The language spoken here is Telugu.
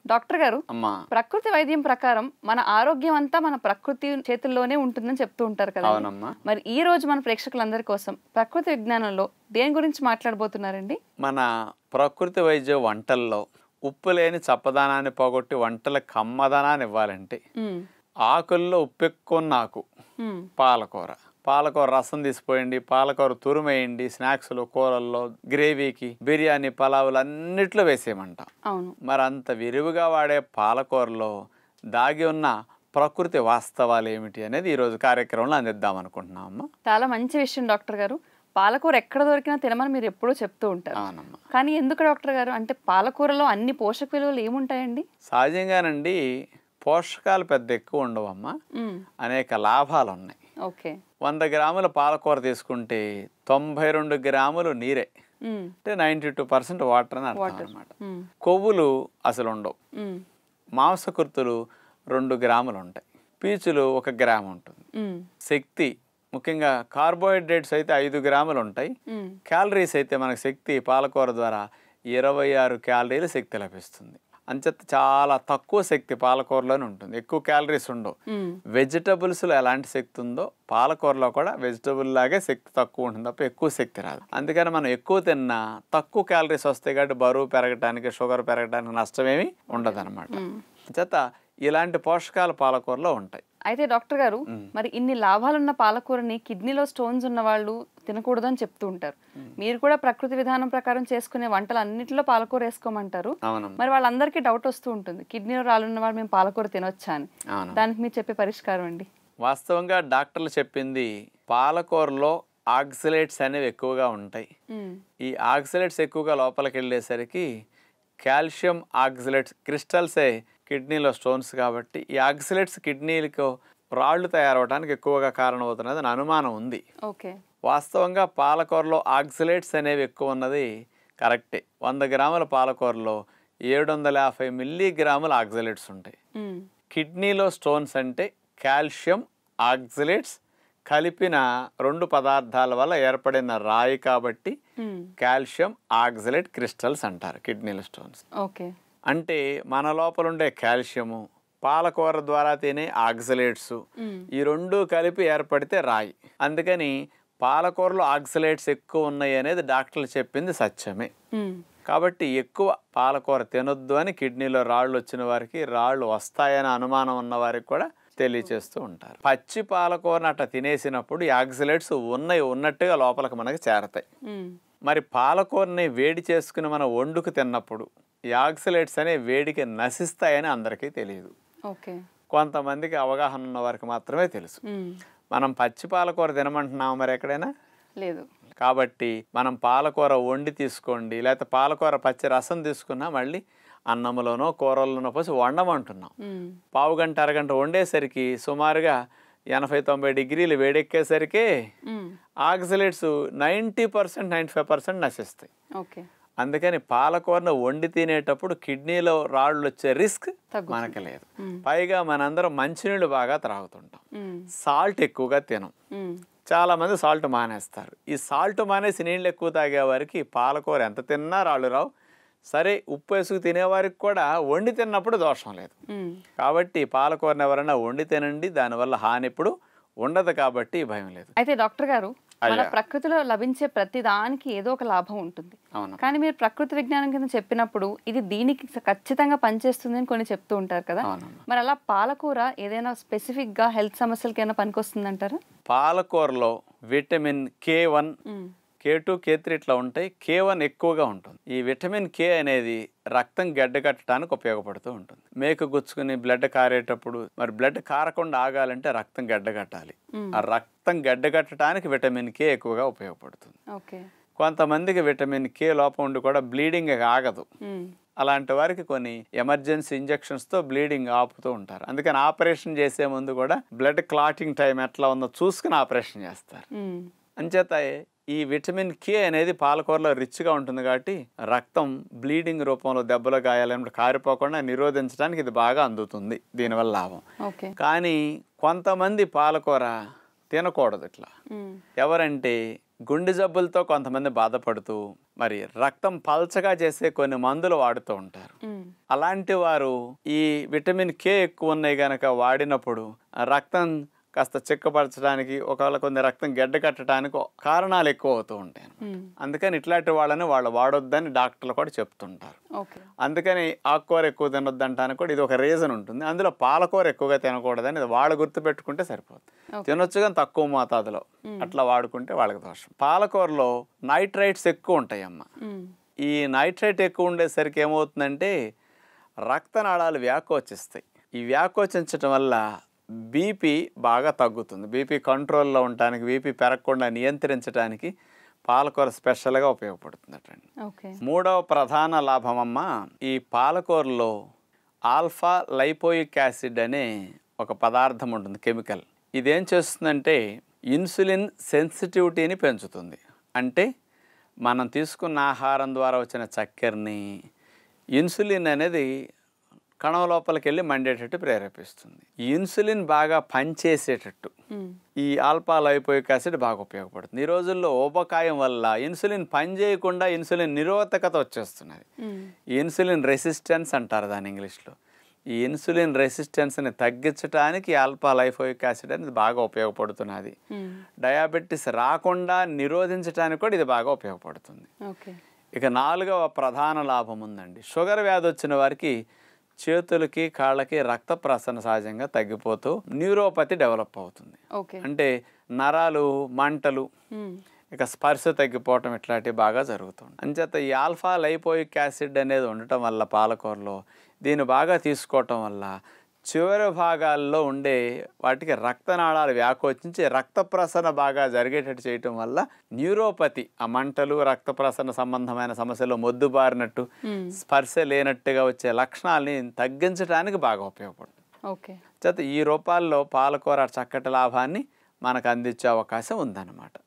డాక్టర్ గారు అమ్మా ప్రకృతి వైద్యం ప్రకారం మన ఆరోగ్యం అంతా మన ప్రకృతి చేతుల్లోనే ఉంటుందని చెప్తూ ఉంటారు కదా అవునమ్మా మరి ఈ రోజు మన ప్రేక్షకులందరి కోసం ప్రకృతి విజ్ఞానంలో దేని గురించి మాట్లాడబోతున్నారండి మన ప్రకృతి వైద్య వంటల్లో ఉప్పు లేని చప్పదనాన్ని పోగొట్టి వంటల కమ్మదనాన్ని ఇవ్వాలంటే ఉమ్, ఆకుల్లో ఉప్పు ఎక్కువ ఉన్న ఆకు ఉమ్, పాలకూర పాలకూర రసం తీసిపోయండి పాలకూర తురుమేయండి స్నాక్స్లో కూరల్లో గ్రేవీకి బిర్యానీ పలావులు అన్నిట్లో వేసేయమంటాం అవును మరి అంత విరివిగా వాడే పాలకూరలో దాగి ఉన్న ప్రకృతి వాస్తవాలు ఏమిటి అనేది ఈరోజు కార్యక్రమంలో అందిద్దాం అనుకుంటున్నాం అమ్మా చాలా మంచి విషయం డాక్టర్ గారు పాలకూర ఎక్కడ దొరికినా తినమని మీరు ఎప్పుడూ చెప్తూ ఉంటారు అవునమ్మా కానీ ఎందుకు డాక్టర్ గారు అంటే పాలకూరలో అన్ని పోషక విలువలు ఏముంటాయండి సహజంగానండి పోషకాలు పెద్ద ఎక్కువ ఉండవమ్మా ఉమ్, అనేక లాభాలు ఉన్నాయి ఓకే వంద గ్రాముల పాలకూర తీసుకుంటే తొంభై రెండు గ్రాములు నీరే ఉమ్, అంటే నైంటీ టూ పర్సెంట్ వాటర్ అని అర్థం వాటర్ అనమాట ఉమ్, కొవ్వులు అసలు ఉండవు ఉమ్, మాంసకృతులు రెండు గ్రాములు ఉంటాయి పీచులు ఒక గ్రామ్ ఉంటుంది ఉమ్, శక్తి ముఖ్యంగా కార్బోహైడ్రేట్స్ అయితే ఐదు గ్రాములు ఉంటాయి ఉమ్, క్యాలరీస్ అయితే మనకు శక్తి పాలకూర ద్వారా ఇరవై ఆరు క్యాలరీల శక్తి లభిస్తుంది అంచేత చాలా తక్కువ శక్తి పాలకూరలోనే ఉంటుంది ఎక్కువ క్యాలరీస్ ఉండవు ఉమ్, వెజిటబుల్స్లో ఎలాంటి శక్తి ఉందో పాలకూరలో కూడా వెజిటబుల్ లాగే శక్తి తక్కువ ఉంటుంది తప్ప ఎక్కువ శక్తి రాదు అందుకని మనం ఎక్కువ తిన్నా తక్కువ క్యాలరీస్ వస్తాయి కాబట్టి బరువు పెరగటానికి షుగర్ పెరగటానికి నష్టమేమి ఉండదన్నమాట ఉమ్. చేత ఇలాంటి పోషకాలు పాలకూరలో ఉంటాయి అయితే డాక్టర్ గారు మరి ఇన్ని లాభాలున్న పాలకూరని కిడ్నీలో స్టోన్స్ ఉన్న వాళ్ళు తినకూడదని చెప్తూ ఉంటారు మీరు కూడా ప్రకృతి విధానం ప్రకారం చేసుకునే వంటలు అన్నింటిలో పాలకూర వేసుకోమంటారు అవునమ్మా మరి వాళ్ళందరికీ డౌట్ వస్తూ ఉంటుంది కిడ్నీలో రాళ్ళున్న వాళ్ళు మేము పాలకూర తినొచ్చా అని అవును దానికి మీరు చెప్పే పరిష్కారం అండి వాస్తవంగా డాక్టర్లు చెప్పింది పాలకూరలో ఆక్సిలేట్స్ అనేవి ఎక్కువగా ఉంటాయి ఉమ్, ఈ ఆక్సిలేట్స్ ఎక్కువగా లోపలికి వెళ్ళేసరికి కాల్షియం ఆక్సిలేట్స్ క్రిస్టల్సే కిడ్నీలో స్టోన్స్ కాబట్టి ఈ ఆక్సిలేట్స్ కిడ్నీలకు రాళ్ళు తయారవడానికి ఎక్కువగా కారణమవుతున్నది నా అనుమానం ఉంది ఓకే వాస్తవంగా పాలకూరలో ఆక్సిలేట్స్ అనేవి ఎక్కువ ఉన్నది కరెక్టే వంద గ్రాముల పాలకూరలో ఏడు వందల యాభై మిల్లీగ్రాముల ఆక్సిలేట్స్ ఉంటాయి ఉమ్, కిడ్నీలో స్టోన్స్ అంటే కాల్షియం ఆక్సిలేట్స్ కలిపిన రెండు పదార్థాల వల్ల ఏర్పడిన రాయి కాబట్టి ఉమ్, కాల్షియం ఆక్సిలేట్ క్రిస్టల్స్ అంటారు కిడ్నీల స్టోన్స్ ఓకే అంటే మన లోపల ఉండే కాల్షియము పాలకూర ద్వారా తినే ఆక్సిలేట్స్ ఉమ్, ఈ రెండు కలిపి ఏర్పడితే రాయి అందుకని పాలకూరలో ఆక్సిలేట్స్ ఎక్కువ ఉన్నాయి అనేది డాక్టర్లు చెప్పింది సత్యమే ఉమ్, కాబట్టి ఎక్కువ పాలకూర తినొద్దు అని కిడ్నీలో రాళ్ళు వచ్చిన వారికి రాళ్ళు వస్తాయని అనుమానం ఉన్న వారికి కూడా తెలియచేస్తూ ఉంటారు పచ్చి పాలకూరను అట్లా తినేసినప్పుడు ఈ ఆక్సిలేట్స్ ఉన్నాయి ఉన్నట్టుగా లోపలికి మనకి చేరతాయి ఉమ్, మరి పాలకూరని వేడి చేసుకుని మనం వండుకు తిన్నప్పుడు ఈ ఆక్సిలేట్స్ అనే వేడికి నశిస్తాయని అందరికీ తెలియదు ఓకే కొంతమందికి అవగాహన ఉన్న వారికి మాత్రమే తెలుసు ఉమ్, మనం పచ్చి పాలకూర తినమంటున్నాం మరి ఎక్కడైనా లేదు కాబట్టి మనం పాలకూర వండి తీసుకోండి లేకపోతే పాలకూర పచ్చి రసం తీసుకున్నా మళ్ళీ అన్నంలోనో కూరల్లోనో పోసి వండమంటున్నాం ఉమ్, పావు గంట అరగంట వండేసరికి సుమారుగా ఎనభై తొంభై డిగ్రీలు వేడెక్కేసరికి um, oxalates ninety percent ninety five percent నశిస్తాయి ఓకే అందుకని పాలకూరను వండి తినేటప్పుడు కిడ్నీలో రాళ్ళు వచ్చే రిస్క్ తగ్గుతుంది. మనకు లేదు ఉమ్, పైగా మనందరం మంచినీళ్ళు బాగా త్రాగుతుంటాం ఉమ్, సాల్ట్ ఎక్కువగా తినం ఉమ్, చాలా మంది సాల్ట్ మానేస్తారు ఈ సాల్ట్ మానేసి నీళ్ళు ఎక్కువ తాగే వారికి పాలకూర ఎంత తిన్నా రాళ్ళు రావు సరే ఉప్పు వేసుకు తినేవారికి కూడా వండి తిన్నప్పుడు దోషం లేదు ఉమ్. కాబట్టి పాలకూరను ఎవరైనా వండి తినండి దానివల్ల హాని ఇప్పుడు ఉండదు కాబట్టి భయం లేదు అయితే డాక్టర్ గారు మన అయ్యా. ప్రకృతిలో లభించే ప్రతి దానికి ఏదో ఒక లాభం ఉంటుంది అవును కానీ మీరు ప్రకృతి విజ్ఞానం కింద చెప్పినప్పుడు ఇది దీనికి ఖచ్చితంగా పనిచేస్తుంది అని కొన్ని చెప్తూ ఉంటారు కదా అవునమ్మా మరి అలా పాలకూర ఏదైనా స్పెసిఫిక్ గా హెల్త్ సమస్యలకి ఏమైనా పనికొస్తుంది అంటారా పాలకూరలో vitamin K one K two K three ఇట్లా ఉంటాయి కే వన్ ఎక్కువగా ఉంటుంది ఈ విటమిన్ కే అనేది రక్తం గడ్డకట్టడానికి ఉపయోగపడుతూ ఉంటుంది మేక గుచ్చుకుని బ్లడ్ కారేటప్పుడు మరి బ్లడ్ కారకుండా ఆగాలంటే రక్తం గడ్డకట్టాలి ఆ రక్తం గడ్డకట్టడానికి విటమిన్ కే ఎక్కువగా ఉపయోగపడుతుంది ఓకే కొంతమందికి విటమిన్ కే లోపం ఉండి కూడా బ్లీడింగ్ ఆగదు అలాంటి వారికి కొన్ని ఎమర్జెన్సీ ఇంజెక్షన్స్తో బ్లీడింగ్ ఆపుతూ ఉంటారు అందుకని ఆపరేషన్ చేసే ముందు కూడా బ్లడ్ క్లాటింగ్ టైం ఎట్లా ఉందో చూసుకుని ఆపరేషన్ చేస్తారు అంచేత ఈ విటమిన్ కే అనేది పాలకూరలో రిచ్గా ఉంటుంది కాబట్టి రక్తం బ్లీడింగ్ రూపంలో దెబ్బలు గాయాలన్నప్పుడు కారిపోకుండా నిరోధించడానికి ఇది బాగా అందుతుంది దీనివల్ల లాభం ఓకే కానీ కొంతమంది పాలకూర తినకూడదు ఇట్లా ఎవరంటే గుండె జబ్బులతో కొంతమంది బాధపడుతూ మరి రక్తం పల్చగా చేసే కొన్ని మందులు వాడుతూ ఉంటారు మ్మ్. అలాంటి వారు ఈ విటమిన్ కే ఎక్కువ ఉన్నాయి కనుక వాడినప్పుడు ఆ రక్తం కాస్త చిక్కపరచడానికి ఒకవేళ కొన్ని రక్తం గడ్డ కట్టడానికి కారణాలు ఎక్కువ అవుతూ ఉంటాయి మ్మ్. అందుకని ఇట్లాంటి వాళ్ళని వాళ్ళు వాడొద్దని డాక్టర్లు కూడా చెప్తుంటారు ఓకే అందుకని ఆకుకూర ఎక్కువ తినొద్దంటానికి కూడా ఇది ఒక రీజన్ ఉంటుంది అందులో పాలకూర ఎక్కువగా తినకూడదని ఇది వాళ్ళు గుర్తుపెట్టుకుంటే సరిపోతుంది Okay. తినొచ్చు కానీ తక్కువ మోతాదులో అట్లా వాడుకుంటే వాళ్ళకి దోషం పాలకూరలో నైట్రైట్స్ ఎక్కువ ఉంటాయమ్మ మ్మ్. ఈ నైట్రైట్ ఎక్కువ ఉండేసరికి ఏమవుతుందంటే రక్తనాళాలు వ్యాకోచిస్తాయి ఈ వ్యాకోచించటం వల్ల బీపీ బాగా తగ్గుతుంది బీపీ కంట్రోల్లో ఉండటానికి బీపీ పెరగకుండా నియంత్రించడానికి పాలకూర స్పెషల్గా ఉపయోగపడుతుందటండి ఓకే మూడవ ప్రధాన లాభమమ్మ ఈ పాలకూరలో ఆల్ఫా లైపోయిక్ యాసిడ్ అనే ఒక పదార్థం ఉంటుంది కెమికల్ ఇదేం చేస్తుందంటే ఇన్సులిన్ సెన్సిటివిటీని పెంచుతుంది అంటే మనం తీసుకున్న ఆహారం ద్వారా వచ్చిన చక్కెరని ఇన్సులిన్ అనేది కణం లోపలికి వెళ్ళి మండేటట్టు ప్రేరేపిస్తుంది ఈ ఇన్సులిన్ బాగా పనిచేసేటట్టు మ్మ్. ఈ ఆల్ఫా లైపోయిక్ యాసిడ్ బాగా ఉపయోగపడుతుంది ఈ రోజుల్లో ఊబకాయం వల్ల ఇన్సులిన్ పనిచేయకుండా ఇన్సులిన్ నిరోధకత వచ్చేస్తున్నది మ్మ్. ఈ ఇన్సులిన్ రెసిస్టెన్స్ అంటారు దాని ఇంగ్లీష్లో ఈ ఇన్సులిన్ రెసిస్టెన్స్ని తగ్గించడానికి ఆల్ఫా లైఫోయిక్ యాసిడ్ అనేది బాగా ఉపయోగపడుతున్నది మ్మ్. డయాబెటీస్ రాకుండా నిరోధించడానికి కూడా ఇది బాగా ఉపయోగపడుతుంది ఓకే ఇక నాలుగవ ప్రధాన లాభం ఉందండి షుగర్ వ్యాధి వచ్చిన వారికి చేతులకి కాళ్ళకి రక్త ప్రసరణ సహజంగా తగ్గిపోతూ న్యూరోపతి డెవలప్ అవుతుంది ఓకే అంటే నరాలు మంటలు మ్మ్. ఇక స్పర్శ తగ్గిపోవటం ఇట్లాంటివి బాగా జరుగుతుంది అంచేత ఈ ఆల్ఫా లైపోయిక్ యాసిడ్ అనేది ఉండటం వల్ల పాలకూరలో దీన్ని బాగా తీసుకోవటం వల్ల చివరి భాగాల్లో ఉండే వాటికి రక్తనాళాలు వ్యాకోచించి రక్త ప్రసరణ బాగా జరిగేటట్టు చేయటం వల్ల న్యూరోపతి ఆ మంటలు రక్త ప్రసరణ సంబంధమైన సమస్యలు మొద్దుబారినట్టు మ్మ్. స్పర్శ లేనట్టుగా వచ్చే లక్షణాలని తగ్గించడానికి బాగా ఉపయోగపడుతుంది ఓకే చేత ఈ రూపాల్లో పాలకూర చక్కటి లాభాన్ని మనకు అందించే అవకాశం ఉందన్నమాట